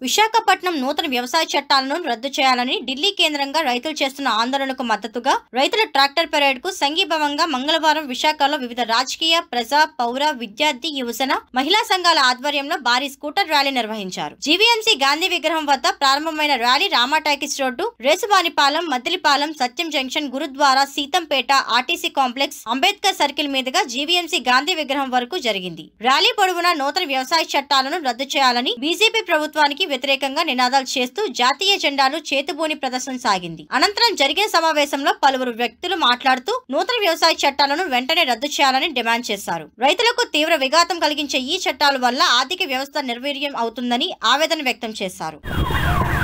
విశాఖపట్నం నూతన వ్యవసాయ చట్టాలను రద్దు చేయాలని ఢిల్లీ కేంద్రంగా రైతులు చేస్తున్న ఆందోళనకు మద్దతుగా రైతుల ట్రాక్టర్ పెరేడ్ కు సంఘీభావంగా మంగళవారం విశాఖలో వివిధ రాజకీయ ప్రజా పౌర విద్యార్థి యువజన మహిళా సంఘాల ఆధ్వర్యంలో భారీ స్కూటర్ ర్యాలీ నిర్వహించారు జీవీఎంసీ గాంధీ విగ్రహం వద్ద ప్రారంభమైన rally Rama talkies road Resapuvanipalem Maddilapalem Satyam junction Gurudwara Seethammapeta RTC complex Ambedkar circle మీదుగా జీవీఎంసీ గాంధీ విగ్రహం వరకు జరిగింది ర్యాలీ పొడవునా నూతన వ్యవసాయ చట్టాలను రద్దు చేయాలని బీజేపీ ప్రభుత్వానికి వ్యతిరేకంగా నినాదాలు చేస్తూ జాతీయ జెండాను చేతుబూని ప్రదర్శన సాగింది అనంతరం జరిగిన సమావేశంలో పలువురు వ్యక్తులు మాట్లాడుతూ నూతన వ్యవసాయ చట్టాలను వెంటనే రద్దు చేయాలని డిమాండ్ చేశారు రైతులకు తీవ్ర విఘాతం కలిగించే ఈ చట్టాల వల్ల ఆర్థిక వ్యవస్థ నిర్వీర్యం అవుతుందని ఆవేదన వ్యక్తం చేశారు